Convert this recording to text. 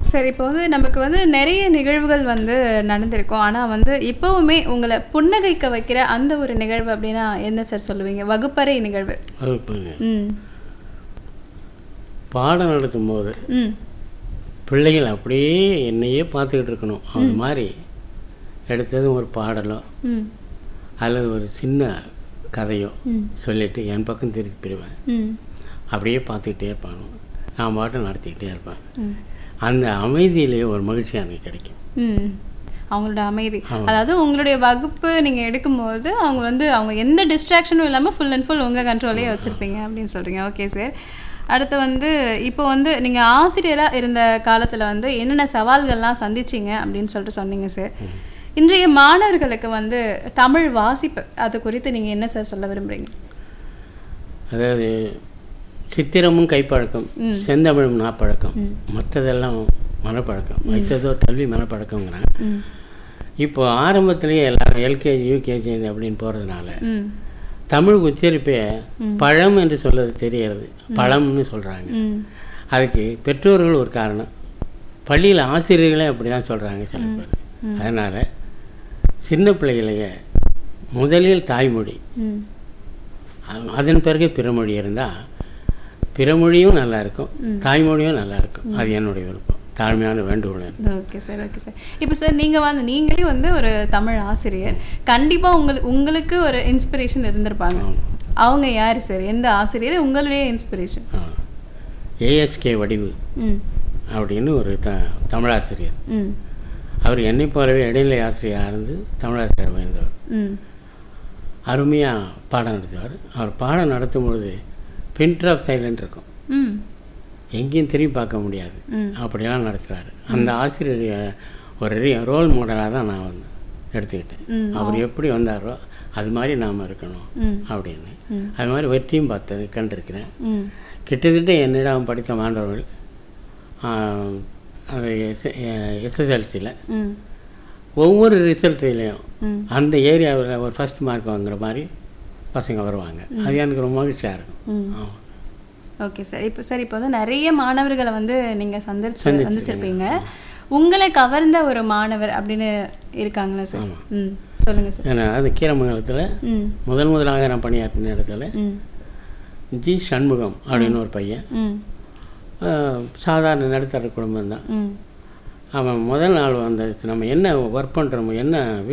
சரி இப்போ வந்து நமக்கு வந்து நிறைய நிகழ்வுகள் வந்து நடந்திருக்கும் ஆனால் வந்து இப்போவுமே உங்களை புன்னகைக்க வைக்கிற அந்த ஒரு நிகழ்வு அப்படின்னா என்ன சார் சொல்லுவீங்க வகுப்பறை நிகழ்வு வகுப்புங்க ம் பாடம் நடத்தும் போது ம் பிள்ளைகள் அப்படியே என்னையே பார்த்துக்கிட்டு இருக்கணும் அது மாதிரி எடுத்ததும் ஒரு பாடலோ ம் அல்லது ஒரு சின்ன கதையோ ம் சொல்லிட்டு என் பக்கம் திருப்பிடுவேன் ம் அப்படியே பார்த்துக்கிட்டே இருப்பாங்க நான் பாட்டும் நடத்திக்கிட்டே இருப்பேன் ம் அந்த அமைதியிலேயே ஒரு மகிழ்ச்சி எனக்கு கிடைக்கும் ம் அவங்களோட அமைதி அதாவது உங்களுடைய வகுப்பு நீங்கள் எடுக்கும்போது அவங்க வந்து அவங்க எந்த டிஸ்ட்ராக்ஷனும் இல்லாமல் ஃபுல் அண்ட் ஃபுல் உங்கள் கண்ட்ரோலே வச்சுருப்பீங்க அப்படின்னு சொல்கிறீங்க ஓகே சார் அடுத்து வந்து இப்போ வந்து நீங்கள் ஆசிரியராக இருந்த காலத்தில் வந்து என்னென்ன சவால்கள்லாம் சந்திச்சீங்க அப்படின்னு சொல்லிட்டு சொன்னீங்க சார் இன்றைய மாணவர்களுக்கு வந்து தமிழ் வாசிப்பு அது குறித்து நீங்கள் என்ன சார் சொல்ல விரும்புகிறீங்க அதாவது சித்திரமும் கைப்பழக்கம் செந்தமிழும் நாப்பழக்கம் மற்றதெல்லாம் மனப்பழக்கம் வைத்ததோர் கல்வி மனப்பழக்கங்கிறாங்க ம் இப்போ ஆரம்பத்திலேயே எல்லாரும் எல்கேஜி யூகேஜி அப்படின்னு போகிறதுனால ம் தமிழ் உச்சரிப்பே பழம் என்று சொல்றது தெரியறது பழம்னு சொல்கிறாங்க ம் அதுக்கு பெற்றோர்கள் ஒரு காரணம் பள்ளியில் ஆசிரியர்களே அப்படி தான் சொல்கிறாங்க சில பேர் அதனால் சின்ன பிள்ளைகளையே முதலில் தாய்மொழி ம் அ- அதன் பிறகு பிறமொழி இருந்தால் பிறமொழியும் நல்லா இருக்கும் தாய்மொழியும் நல்லா இருக்கும் அது என்னுடைய விருப்பம் தாழ்மையான வேண்டுகோள் எனக்கு. ஓகே சார் ஓகே சார் இப்போ சார் நீங்கள் வந்து நீங்களே வந்து ஒரு தமிழ் ஆசிரியர் கண்டிப்பாக உங்களுக்கு உங்களுக்கு ஒரு இன்ஸ்பிரேஷன் இருந்திருப்பாங்க அவங்க யார் சார் எந்த ஆசிரியர் உங்களுடைய இன்ஸ்பிரேஷன் ஆ ஏஎஸ்கே வடிவு ம் அப்படின்னு ஒரு த தமிழாசிரியர் ம் அவர் என்னை போலவே இடைநிலை ஆசிரியராக இருந்து தமிழாசிரியர் வந்தவர் ம் அருமையாக பாடம் நடத்துவார் அவர் பாடம் நடத்தும் பொழுது பின் ட்ராப் சைலண்ட் இருக்கும் ம் எங்கேயும் திரும்பி பார்க்க முடியாது ம். அப்படியெல்லாம் நடத்துகிறாரு அந்த ஆசிரியர் ஒரு ரோல் மாடலாக தான் நான் வந்து எடுத்துக்கிட்டேன் ம், அவர் எப்படி வந்தாரோ அது மாதிரி நாம் இருக்கணும் ம் அப்படின்னு ம். அது மாதிரி வெற்றியும் பார்த்தது கண்டிருக்கிறேன் ம் கிட்டத்தட்ட என்னிடம் படித்த மாணவர்கள் எஸ்எஸ்எல்சியில் ம் ஒவ்வொரு ரிசல்ட்லேயும் ம் அந்த ஏரியாவில் ஒரு ஃபஸ்ட் மார்க் வாங்குற மாதிரி பசங்க வருவாங்க அது எனக்கு ரொம்ப மகிழ்ச்சியாக இருக்கும் ம் ஆமாம் ஓகே சார் இப்போ சார் இப்போ வந்து நிறைய மாணவர்களை வந்து நீங்கள் சந்திச்சு சந்திச்சிருக்கேன். சந்திச்சிருப்பீங்க உங்களை கவர்ந்த ஒரு மாணவர் அப்படின்னு இருக்காங்களா சார் ஆமாம். ம் சொல்லுங்கள் சார் ஏன்னா அது கீரமங்கலத்தில் ம் முதல் முதலாக நான் பணியாற்றின இடத்துல ம் ஜி சண்முகம் அப்படின்னு ஒரு பையன் ம் ஆஹ், சாதாரண நடுத்தர குடும்பம் தான் ம் அவன் முதல் நாள் வந்து நம்ம என்ன ஒர்க் பண்ணுறோமோ என்ன